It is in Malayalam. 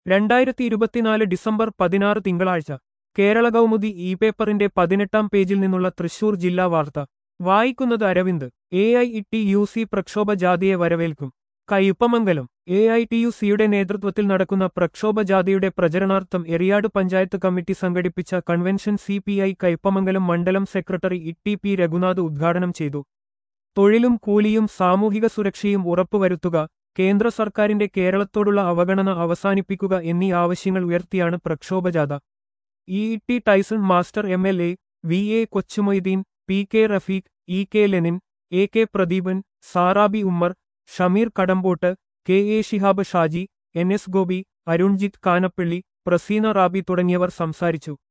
രണ്ടായിരത്തി ഇരുപത്തിനാല് ഡിസംബർ പതിനാറ് തിങ്കളാഴ്ച കേരള കൗമുദി ഇ പേപ്പറിന്റെ പതിനെട്ടാം പേജിൽ നിന്നുള്ള തൃശൂർ ജില്ലാ വാർത്ത വായിക്കുന്നത് Aravind A I T U C പ്രക്ഷോഭ ജാഥയെ വരവേൽക്കും Kaipamangalam A I T U സിയുടെ നേതൃത്വത്തിൽ നടക്കുന്ന പ്രക്ഷോഭ ജാഥയുടെ പ്രചരണാർത്ഥം എറിയാട് പഞ്ചായത്ത് കമ്മിറ്റി സംഘടിപ്പിച്ച convention C P I Kaipamangalam മണ്ഡലം സെക്രട്ടറി ഇ പി രഘുനാഥ് ഉദ്ഘാടനം ചെയ്തു തൊഴിലും കൂലിയും സാമൂഹിക സുരക്ഷയും ഉറപ്പുവരുത്തുക കേന്ദ്ര സർക്കാരിന്റെ കേരളത്തോടുള്ള അവഗണന അവസാനിപ്പിക്കുക എന്നീ ആവശ്യങ്ങൾ ഉയർത്തിയാണ് പ്രക്ഷോഭജാഥ E T Tyson master M L A V A Kochumoitheen P K Rafeeq E K Lenin A K Pradeepan Sarabi Ummer Shameer Kadambott K A Shihab Shaji N S Gopi Arunjith Kanappally Praseena Rabi തുടങ്ങിയവർ സംസാരിച്ചു